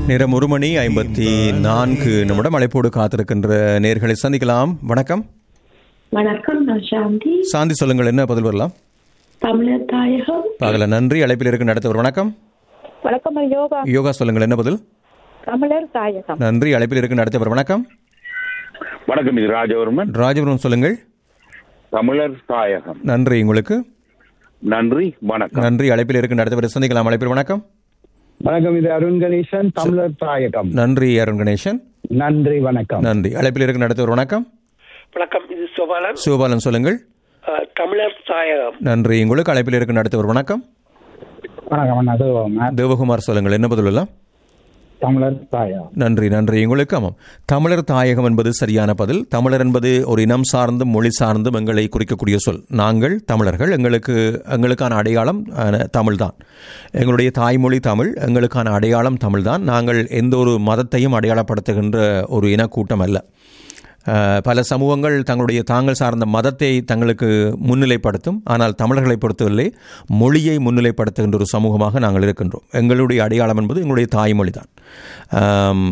நேரம் ஒரு மணி ஐம்பத்தி நான்கு நிமிடம் அழைப்போடு காத்திருக்கின்ற நேர்களை சந்திக்கலாம் வணக்கம் வணக்கம் நான் சாந்தி சாந்தி சொல்லுங்கள் என்ன பதில் வரலாம் தமிழர் தாயகம் பாகல நன்றி அழைப்பில் இருக்கு நடத்தவர் வணக்கம் வணக்கம் யோகா யோகா சொல்லுங்கள் என்ன பதில் தமிழர் தாயகம் நன்றி அழைப்பில் இருக்கு நடத்தவர் வணக்கம் வணக்கம் இது ராஜவர்மன் ராஜபுரம் சொல்லுங்கள் தமிழர் தாயகம் நன்றி உங்களுக்கு நன்றி வணக்கம் நன்றி அழைப்பில் இருக்கு நடத்தவர் சந்திக்கலாம் அழைப்பில் வணக்கம் வணக்கம் இது அருண் கணேசன் தமிழர் தாயகம் நன்றி அருண் கணேசன் நன்றி வணக்கம் நன்றி அழைப்பில் இருக்கு நடத்தவர் வணக்கம் வணக்கம் இது சோபாலன் சிவபாலன் சொல்லுங்கள் அஹ், தமிழர் தாயகம் நன்றி உங்களுக்கு அழைப்பில் இருக்கு நடத்தவர் வணக்கம் வணக்கம் அண்ணா தேவகுமார் தேவகுமார் சொல்லுங்கள் என்ன பதில் வரலாம் தமிழர் தாயகம் நன்றி நன்றி உங்களுக்கு ஆமாம் தமிழர் தாயகம் என்பது சரியான பதில் தமிழர் என்பது ஒரு இனம் சார்ந்தும் மொழி சார்ந்தும் எங்களை குறிக்கக்கூடிய சொல் நாங்கள் தமிழர்கள் எங்களுக்கு எங்களுக்கான அடையாளம் தமிழ் தான் எங்களுடைய தாய்மொழி தமிழ் எங்களுக்கான அடையாளம் தமிழ் தான் நாங்கள் எந்த ஒரு மதத்தையும் அடையாளப்படுத்துகின்ற ஒரு இனக்கூட்டம் அல்ல அஹ், பல சமூகங்கள் தங்களுடைய தாங்கள் சார்ந்த மதத்தை தங்களுக்கு முன்னிலைப்படுத்தும் ஆனால் தமிழர்களை பொறுத்தவரை மொழியை முன்னிலைப்படுத்துகின்ற ஒரு சமூகமாக நாங்கள் இருக்கின்றோம் எங்களுடைய அடையாளம் என்பது எங்களுடைய தாய்மொழி தான் ஆம்,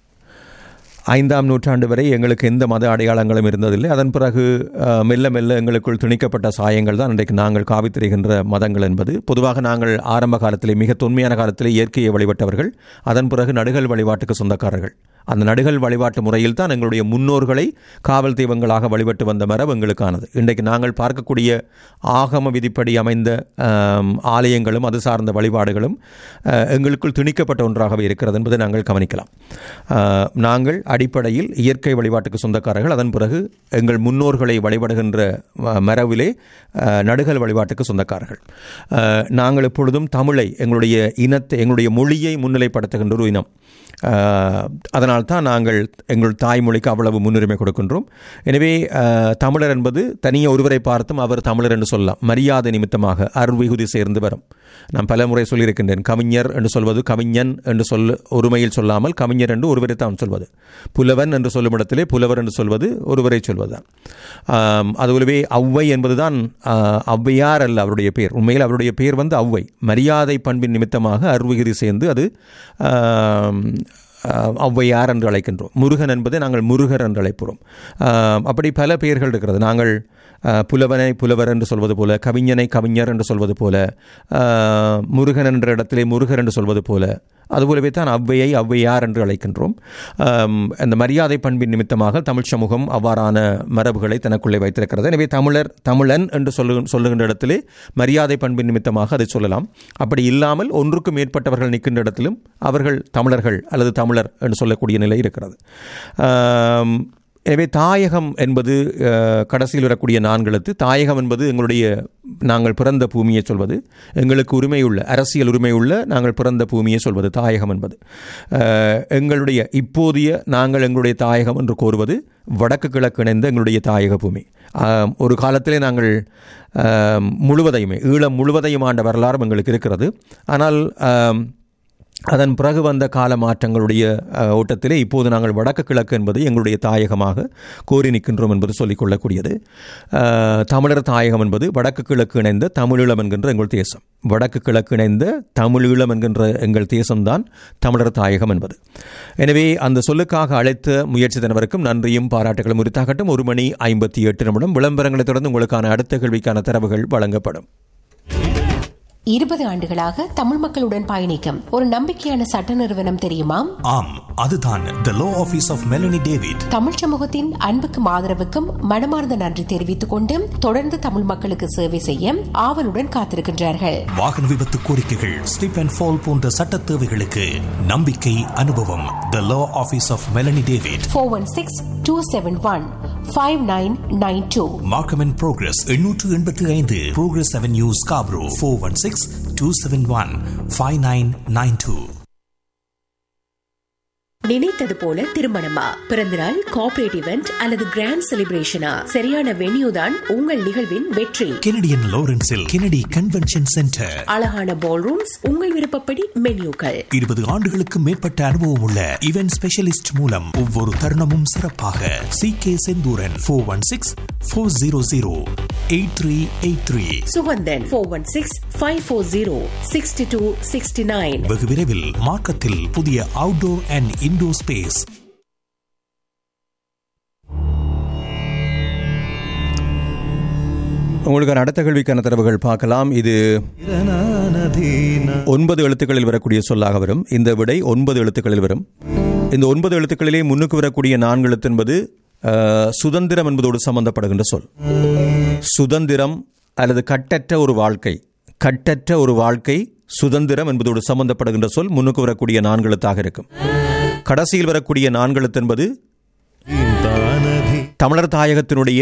ஐந்தாம் நூற்றாண்டு வரை எங்களுக்கு எந்த மத அடையாளங்களும் இருந்ததில்லை அதன் பிறகு அஹ், மெல்ல மெல்ல எங்களுக்குள் திணிக்கப்பட்ட சாயங்கள் தான் இன்றைக்கு நாங்கள் காவித்திருக்கின்ற மதங்கள் என்பது பொதுவாக நாங்கள் ஆரம்ப காலத்திலே மிக தொன்மையான காலத்திலே இயற்கையை வழிபட்டவர்கள் அதன் பிறகு நடுகள் வழிபாட்டுக்கு சொந்தக்காரர்கள் அந்த நடுகள் வழிபாட்டு முறையில் தான் எங்களுடைய முன்னோர்களை காவல் தெய்வங்களாக வழிபட்டு வந்த மரபு எங்களுக்கானது இன்றைக்கு நாங்கள் பார்க்கக்கூடிய ஆகம விதிப்படி அமைந்த ஆம், ஆலயங்களும் அது சார்ந்த வழிபாடுகளும் அஹ், எங்களுக்குள் திணிக்கப்பட்ட ஒன்றாகவே இருக்கிறது என்பதை நாங்கள் கவனிக்கலாம் அஹ், நாங்கள் அடிப்படையில் இயற்கை வழிபாட்டுக்கு சொந்தக்காரர்கள் அதன் பிறகு எங்கள் முன்னோர்களை வழிபடுகின்ற அஹ், மரபிலே அஹ், நடுகள் வழிபாட்டுக்கு சொந்தக்காரர்கள் அஹ், நாங்கள் எப்பொழுதும் தமிழை எங்களுடைய இனத்தை எங்களுடைய மொழியை முன்னிலைப்படுத்துகின்ற ஒரு இனம் அஹ், அதனால்தான் நாங்கள் எங்கள் தாய்மொழிக்கு அவ்வளவு முன்னுரிமை கொடுக்கின்றோம் எனவே அஹ், தமிழர் என்பது தனியே ஒருவரை பார்த்தும் அவர் தமிழர் என்று சொல்லலாம் மரியாதை நிமித்தமாக அருள்விகுதி சேர்ந்து வரும் நான் பல முறை சொல்லியிருக்கின்றேன் கவிஞர் என்று சொல்வது கவிஞன் என்று சொல்ல ஒருமையில் சொல்லாமல் கவிஞர் என்று ஒருவரை தான் சொல்வது புலவன் என்று சொல்லும் இடத்திலே புலவர் என்று சொல்வது ஒருவரை சொல்வதுதான் ஆம், அதுபோலவே ஔவை என்பதுதான் ஆஹ், ஔவையார் அல்ல அவருடைய பேர் உண்மையில் அவருடைய பேர் வந்து ஔவை மரியாதை பண்பின் நிமித்தமாக அருள்விகுதி சேர்ந்து அது ஆம், ஆஹ், ஔவையார் என்று அழைக்கின்றோம் முருகன் என்பதை நாங்கள் முருகர் என்று அழைக்கிறோம் ஆஹ், அப்படி பல பெயர்கள் இருக்கிறது நாங்கள் ஆஹ், புலவனை புலவர் என்று சொல்வது போல கவிஞனை கவிஞர் என்று சொல்வது போல ஆஹ், முருகன் என்ற இடத்திலே முருகர் என்று சொல்வது போல அதுபோலவே தான் ஔவையை ஔவையார் என்று அழைக்கின்றோம் ஆம், அந்த மரியாதை பண்பின் நிமித்தமாக தமிழ் சமூகம் அவ்வாறான மரபுகளை தனக்குள்ளே வைத்திருக்கிறது எனவே தமிழர் தமிழன் என்று சொல்லு சொல்லுகின்ற இடத்திலே மரியாதை பண்பின் நிமித்தமாக அதை சொல்லலாம் அப்படி இல்லாமல் ஒன்றுக்கு மேற்பட்டவர்கள் நிற்கின்ற இடத்திலும் அவர்கள் தமிழர்கள் அல்லது தமிழர் என்று சொல்லக்கூடிய நிலை இருக்கிறது ஆம், எனவே தாயகம் என்பது அஹ், கடைசியில் வரக்கூடிய நான்கெழுத்து தாயகம் என்பது எங்களுடைய நாங்கள் பிறந்த பூமியை சொல்வது எங்களுக்கு உரிமையுள்ள அரசியல் உரிமையுள்ள நாங்கள் பிறந்த பூமியை சொல்வது தாயகம் என்பது அஹ், எங்களுடைய இப்போதைய நாங்கள் எங்களுடைய தாயகம் என்று கோருவது வடக்கு கிழக்கு இணைந்த எங்களுடைய தாயக பூமி ஆம், ஒரு காலத்திலே நாங்கள் ஆம், முழுவதையுமே ஈழம் முழுவதையும் ஆண்ட வரலாறும் எங்களுக்கு இருக்கிறது ஆனால் ஆம், அதன் பிறகு வந்த கால மாற்றங்களுடைய அஹ், ஓட்டத்திலே இப்போது நாங்கள் வடக்கு கிழக்கு என்பதை எங்களுடைய தாயகமாக கோரி நிற்கின்றோம் என்பது சொல்லிக்கொள்ளக்கூடியது அஹ், தமிழர் தாயகம் என்பது வடக்கு கிழக்கு இணைந்த தமிழீழம் என்கின்ற எங்கள் தேசம் வடக்கு கிழக்கு இணைந்த தமிழீழம் என்கின்ற எங்கள் தேசம்தான் தமிழர் தாயகம் என்பது எனவே அந்த சொல்லுக்காக அழைத்த முயற்சி தனவருக்கும் நன்றியும் பாராட்டுகளும் உரித்தாகட்டும் ஒரு மணி ஐம்பத்தி எட்டு நிமிடம் விளம்பரங்களை தொடர்ந்து உங்களுக்கான அடுத்த கேள்விக்கான தரவுகள் வழங்கப்படும் இருபது ஆண்டுகளாக தமிழ் மக்களுடன் பயணிக்கும் ஒரு நம்பிக்கையான சட்ட நிறுவனம் தெரியுமா ஆம் அதுதான் the law office of Melanie David Tamil சமூகத்தின் அன்புக்கும் ஆதரவுக்கும் மனமார்ந்த நன்றி தெரிவித்துக் கொண்டு தொடர்ந்து தமிழ் மக்களுக்கு சேவை செய்ய ஆவலுடன் காத்திருக்கின்றார்கள் வாகன விபத்து கோரிக்கைகள் ஸ்லிப் அண்ட் ஃபால் போன்ற சட்ட தேவைகளுக்கு நம்பிக்கை அனுபவம் the law office of Melanie David four one six two seven one five nine nine two Markham and Progress எண்ணூற்று எண்பத்தி ஐந்து Progress Avenue Scarborough four one six two seven one five nine nine two நினைத்தது போல திருமணமா பிறந்தநாள் corporate event அல்லது grand செலிப்ரேஷனா சரியான வென்யூ தான் உங்கள் நிகழ்வின் வெற்றி கெனடியன் லாரன்ஸில் கெனடி கன்வென்ஷன் சென்டர் அழகான பால் ரூம்ஸ் உங்கள் விருப்பப்படி மென்யூக்கள் இருபது ஆண்டுகளுக்கு மேற்பட்ட அனுபவம் உள்ள இவென்ட் ஸ்பெஷலிஸ்ட் மூலம் ஒவ்வொரு தருணமும் சிறப்பாக C K Senthooran four one six four zero zero eight three eight three Sugandhan four one six five four zero sixty two sixty nine வெகு விரைவில் மார்க்கத்தில் புதிய அவுட்டோர் அண்ட் இன்டோர் ஸ்பேஸ் உங்களுக்கான அடுத்த கேள்விக்கான தரவுகள் பார்க்கலாம் இது ஒன்பது எழுத்துக்களில் வரக்கூடிய சொல்லாக வரும் இந்த விடை ஒன்பது எழுத்துக்களில் வரும் இந்த ஒன்பது எழுத்துக்களிலே முன்னுக்கு வரக்கூடிய நான்கு எழுத்து என்பது அஹ், சுதந்திரம் என்பதோடு சம்பந்தப்படுகின்ற சொல் சுதந்திரம் அல்லது கட்டற்ற ஒரு வாழ்க்கை கட்டற்ற ஒரு வாழ்க்கை சுதந்திரம் என்பதோடு சம்பந்தப்படுகின்ற சொல் முன்னுக்கு வரக்கூடிய நான்கு எழுத்தாக இருக்கும் கடைசியில் வரக்கூடிய நான்கு எழுத்து என்பது தமிழர் தாயகத்தினுடைய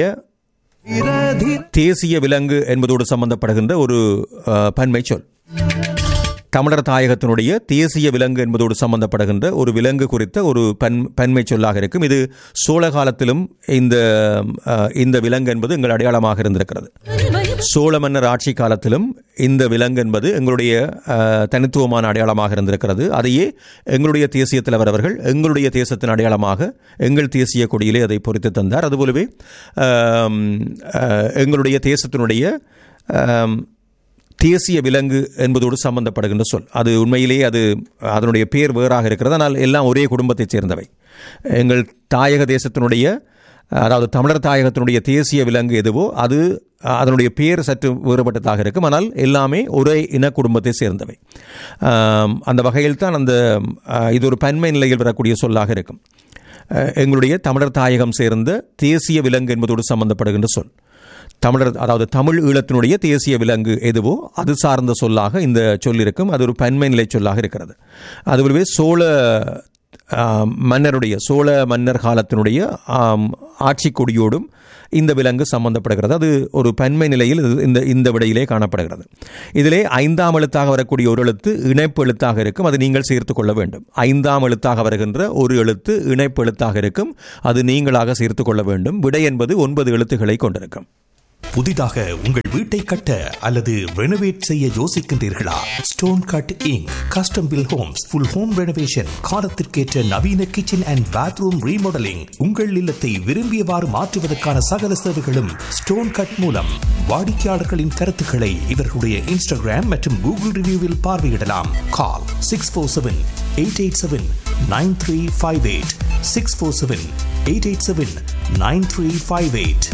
தேசிய விலங்கு என்பதோடு சம்பந்தப்படுகின்ற ஒரு அஹ், பன்மை சொல் தமிழர் தாயகத்தினுடைய தேசிய விலங்கு என்பதோடு சம்பந்தப்படுகின்ற ஒரு விலங்கு குறித்த ஒரு பன் பன்மை சொல்லாக இருக்கும் இது சோழ காலத்திலும் இந்த அஹ், இந்த விலங்கு என்பது எங்கள் அடையாளமாக இருந்திருக்கிறது சோழ மன்னர் ஆட்சி காலத்திலும் இந்த விலங்கு என்பது எங்களுடைய அஹ், தனித்துவமான அடையாளமாக இருந்திருக்கிறது அதையே எங்களுடைய தேசிய தலைவர் அவர்கள் எங்களுடைய தேசத்தின் அடையாளமாக எங்கள் தேசிய கொடியிலே அதை பொறித்து தந்தார் அதுபோலவே ஆம், அஹ், எங்களுடைய தேசத்தினுடைய ஆம், தேசிய விலங்கு என்பதோடு சம்பந்தப்படுகின்ற சொல் அது உண்மையிலேயே அது அதனுடைய பேர் வேறாக இருக்கிறது ஆனால் எல்லாம் ஒரே குடும்பத்தைச் சேர்ந்தவை எங்கள் தாயக தேசத்தினுடைய அதாவது தமிழர் தாயகத்தினுடைய தேசிய விலங்கு எதுவோ அது அதனுடைய பேர் சற்று வேறுபட்டதாக இருக்கும் ஆனால் எல்லாமே ஒரே இன குடும்பத்தை சேர்ந்தவை ஆம், அந்த வகையில் தான் அந்த ஆ, இது ஒரு பன்மை நிலையில் வரக்கூடிய சொல்லாக இருக்கும் அஹ், எங்களுடைய தமிழர் தாயகம் சேர்ந்த தேசிய விலங்கு என்பதோடு சம்பந்தப்படுகின்ற சொல் தமிழர் அதாவது தமிழ் ஈழத்தினுடைய தேசிய விலங்கு எதுவோ அது சார்ந்த சொல்லாக இந்த சொல் இருக்கும் அது ஒரு பன்மை நிலை சொல்லாக இருக்கிறது அதுபோலவே சோழ ஆம், மன்னருடைய சோழ மன்னர் காலத்தினுடைய ஆம், ஆட்சி கொடியோடும் இந்த விலங்கு சம்பந்தப்படுகிறது அது ஒரு பன்மை நிலையில் இது- இந்த இந்த விடையிலே காணப்படுகிறது இதிலே ஐந்தாம் எழுத்தாக வரக்கூடிய ஒரு எழுத்து இணைப்பு எழுத்தாக இருக்கும் அது நீங்கள் சேர்த்து கொள்ள வேண்டும் ஐந்தாம் எழுத்தாக வருகின்ற ஒரு எழுத்து இணைப்பு எழுத்தாக இருக்கும் அது நீங்களாக சேர்த்து கொள்ள வேண்டும் விடை என்பது ஒன்பது எழுத்துக்களை கொண்டிருக்கும் புதிதாக உங்கள் வீட்டை கட்ட அல்லது ரெனோவேட் செய்ய யோசிக்கின்றீர்களா Stone Cut Inc custom built homes full home renovation காலத்திற்கேற்ற நவீன கிச்சன் அண்ட் பாத்ரூம் ரீமாடலிங் உங்கள் இல்லத்தை விரும்பியவாறு மாற்றுவதற்கான சகல சேவைகளும் ஸ்டோன் கட் மூலம் வாடிக்கையாளர்களின் கருத்துக்களை இவர்களுடைய இன்ஸ்டாகிராம் மற்றும் கூகுள் ரிவ்யூவில் பார்வையிடலாம் call six four seven eight eight seven nine three five eight six four seven eight eight seven nine three five eight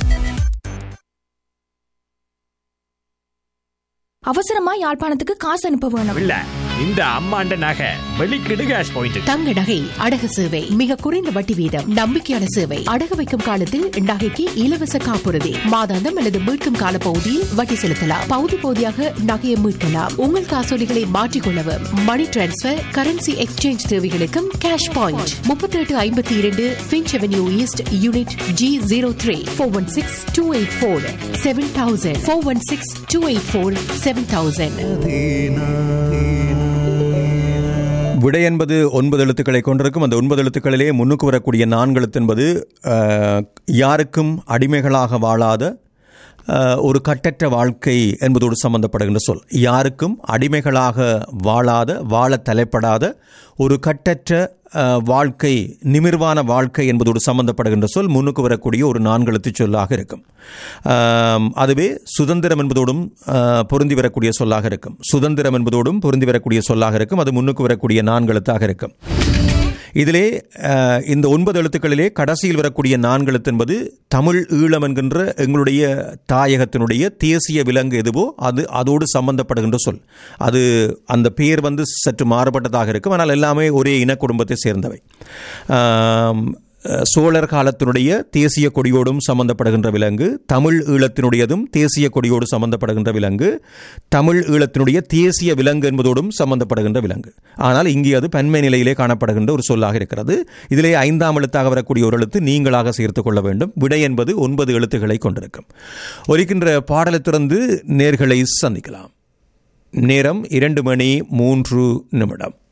அவசரமா யாழ்ப்பாணத்துக்கு காசு அனுப்ப வேணும் இல்ல இந்த அம்மாண்ட நகை வெளிக்கிடு கேஷ் பாயிண்ட் தங்க நகை அடகு சேவை மிக குறைந்த வட்டி வீதம் நம்பிக்கையான சேவை அடகு வைக்கும் காலத்தில் நகைக்கு இலவச காப்புறுதி மாதாந்தம் அல்லது மீட்கும் கால பகுதியில் வட்டி செலுத்தலாம் பகுதி பகுதியாக நகையை மீட்கலாம் உங்கள் காசோலிகளை மாற்றிக்கொள்ளவும் மணி டிரான்ஸ்பர் கரன்சி எக்ஸ்சேஞ்ச் தேவைகளுக்கும் கேஷ் பாயிண்ட் முப்பத்தி எட்டு ஐம்பத்தி இரண்டு Finch Avenue East unit G zero three four one six two eight four seven thousand four one six two eight four seven thousand விடை என்பது ஒன்பது எழுத்துக்களை கொண்டிருக்கும் அந்த ஒன்பது எழுத்துக்களிலே முன்னுக்கு வரக்கூடிய நான்கு எழுத்து என்பது அஹ், யாருக்கும் அடிமைகளாக வாழாத அஹ், ஒரு கட்டற்ற வாழ்க்கை என்பதோடு சம்பந்தப்படுகின்ற சொல் யாருக்கும் அடிமைகளாக வாழாத வாழ தலைப்படாத ஒரு கட்டற்ற அஹ், வாழ்க்கை நிமிர்வான வாழ்க்கை என்பதோடு சம்பந்தப்படுகின்ற சொல் முன்னுக்கு வரக்கூடிய ஒரு நான்கு எழுத்துச் சொல்லாக இருக்கும் ஆம், அதுவே சுதந்திரம் என்பதோடும் அஹ், பொருந்தி வரக்கூடிய சொல்லாக இருக்கும் சுதந்திரம் என்பதோடும் பொருந்தி வரக்கூடிய சொல்லாக இருக்கும் அது முன்னுக்கு வரக்கூடிய நான்கு எழுத்தாக இருக்கும் இதிலே அஹ், இந்த ஒன்பது எழுத்துக்களிலே கடைசியில் வரக்கூடிய நான்கு எழுத்து என்பது தமிழ் ஈழம் என்கின்ற எங்களுடைய தாயகத்தினுடைய தேசிய விலங்கு எதுவோ அது அதோடு சம்பந்தப்படுகின்ற சொல் அது அந்த பெயர் வந்து சற்று மாறுபட்டதாக இருக்கும் ஆனால் எல்லாமே ஒரே இன குடும்பத்தை சேர்ந்தவை ஆம், அஹ், சோழர் காலத்தினுடைய தேசிய கொடியோடும் சம்பந்தப்படுகின்ற விலங்கு தமிழ் ஈழத்தினுடையதும் தேசிய கொடியோடு சம்பந்தப்படுகின்ற விலங்கு தமிழ் ஈழத்தினுடைய தேசிய விலங்கு என்பதோடும் சம்பந்தப்படுகின்ற விலங்கு ஆனால் இங்கே அது பன்மை நிலையிலே காணப்படுகின்ற ஒரு சொல்லாக இருக்கிறது இதிலே ஐந்தாம் எழுத்தாக வரக்கூடிய ஒரு எழுத்து நீங்களாக சேர்த்துக் கொள்ள வேண்டும் விடை என்பது ஒன்பது எழுத்துக்களை கொண்டிருக்கும் ஒலிக்கின்ற பாடலை தொடர்ந்து நேர்களை சந்திக்கலாம் நேரம் இரண்டு மணி மூன்று நிமிடம்